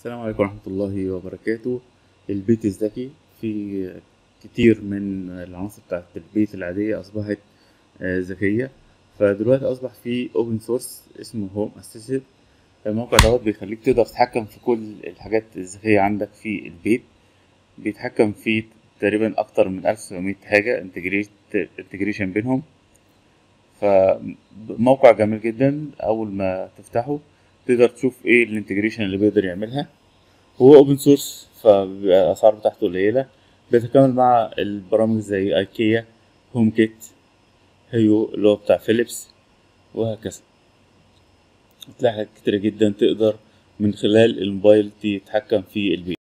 السلام عليكم ورحمة الله وبركاته البيت الذكي في كتير من العناصر بتاعت البيت العادية أصبحت آه، ذكية فدلوقتي أصبح في اوبن سورس اسمه هوم اسيستنت الموقع دوت بيخليك تقدر تتحكم في كل الحاجات الذكية عندك في البيت بيتحكم في تقريبا أكتر من ألف سبعمية حاجة انتجريشن بينهم فموقع جميل جدا أول ما تفتحه تقدر تشوف ايه الانتجريشن اللي بيقدر يعملها هو اوبن سورس فبيبقى الاسعار بتاعته قليله بيتكامل مع البرامج زي ايكيا هوم كيت هيو اللي هو بتاع فيليبس وهكذا هتلاقي حاجات كتيرة جدا تقدر من خلال الموبايل تتحكم في البيت